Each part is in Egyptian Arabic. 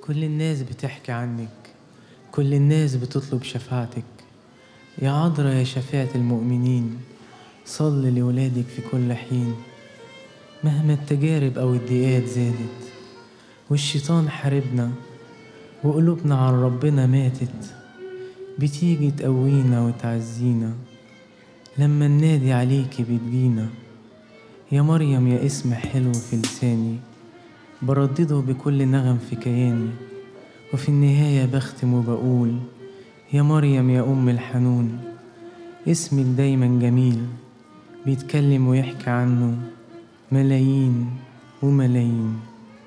كل الناس بتحكي عنك كل الناس بتطلب شفاعتك يا عذرا يا شفاعة المؤمنين صل لولادك في كل حين مهما التجارب أو الضيقات زادت والشيطان حاربنا وقلوبنا عن ربنا ماتت بتيجي تقوينا وتعزينا لما ننادي عليكي بتجينا يا مريم يا اسم حلو في لساني بردده بكل نغم في كياني وفي النهاية بختم وبقول يا مريم يا أم الحنون اسمك دايما جميل بيتكلم ويحكي عنه ملايين وملايين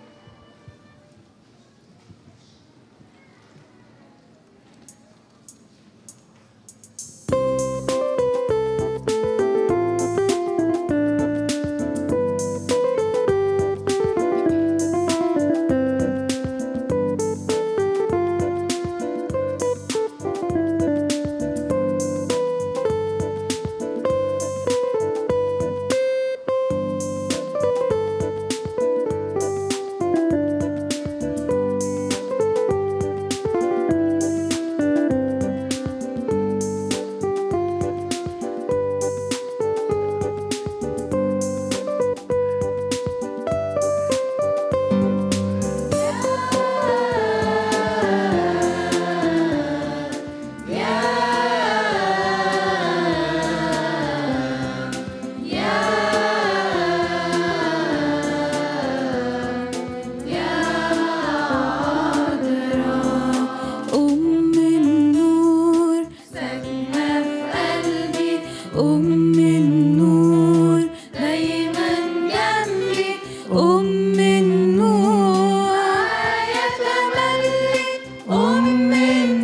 أم النور ساكنة في قلبي أم النور دايما جنبي أم النور معايا تملي أم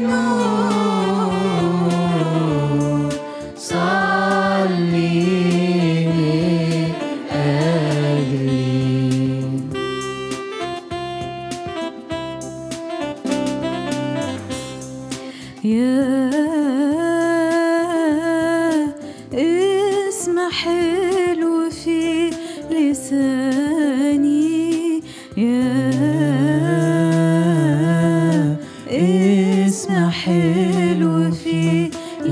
النور صلي أجري يا اسم حلو في لساني يا اسم حلو في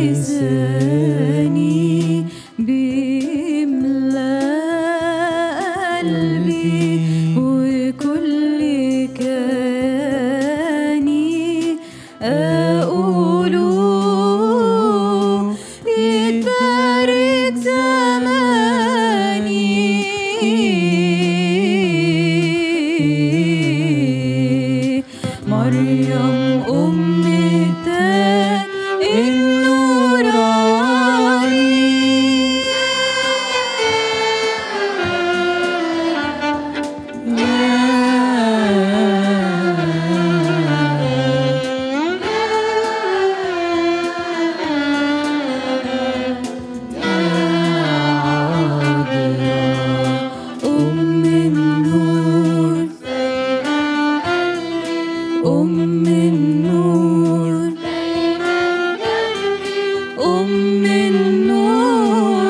لساني بيملى قلبي وكل كياني أقوله يتبارك زماني مريم أم التاج النوراني أم النور أم النور أم النور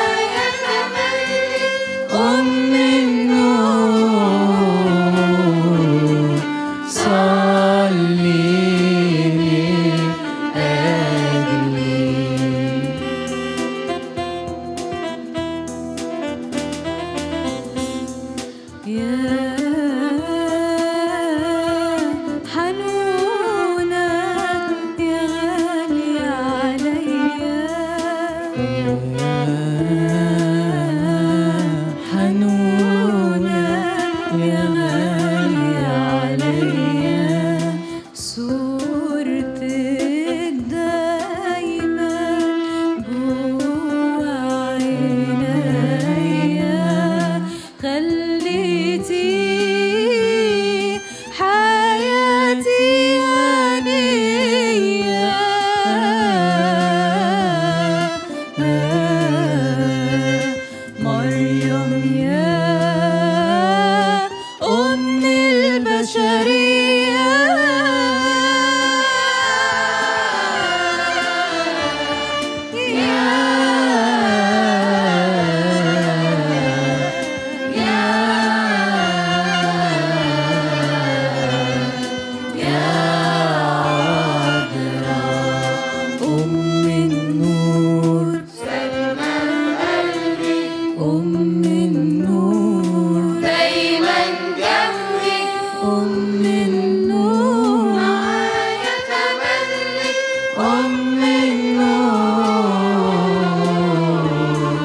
أم النور صلي أجري يا حنونة يا غالية عليا حنونة يا غالية عليا صورتك دايما جوا عينيا خليتي حياتي هنية مريم يا أم البشرية يا أم النور معايا تملي أم النور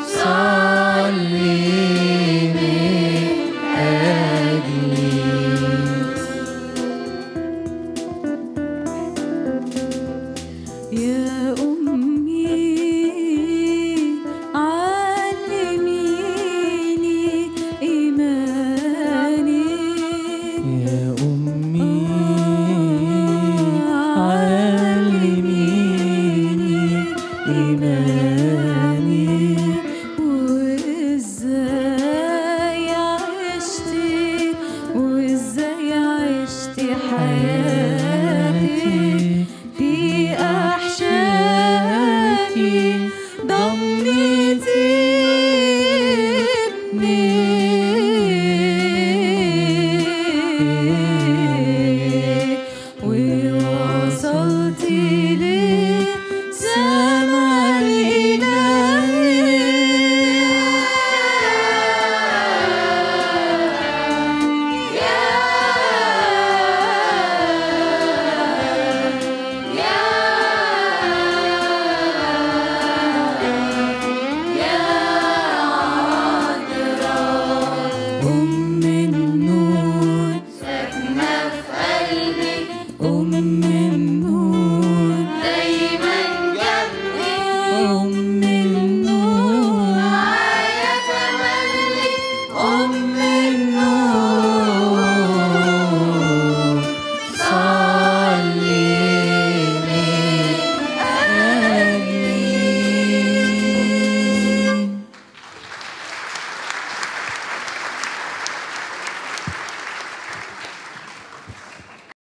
صلي من أجلي يا أمي علميني إيماني يا أمي علميني إيماني وإزاي عشتي وإزاي عشتي حياتي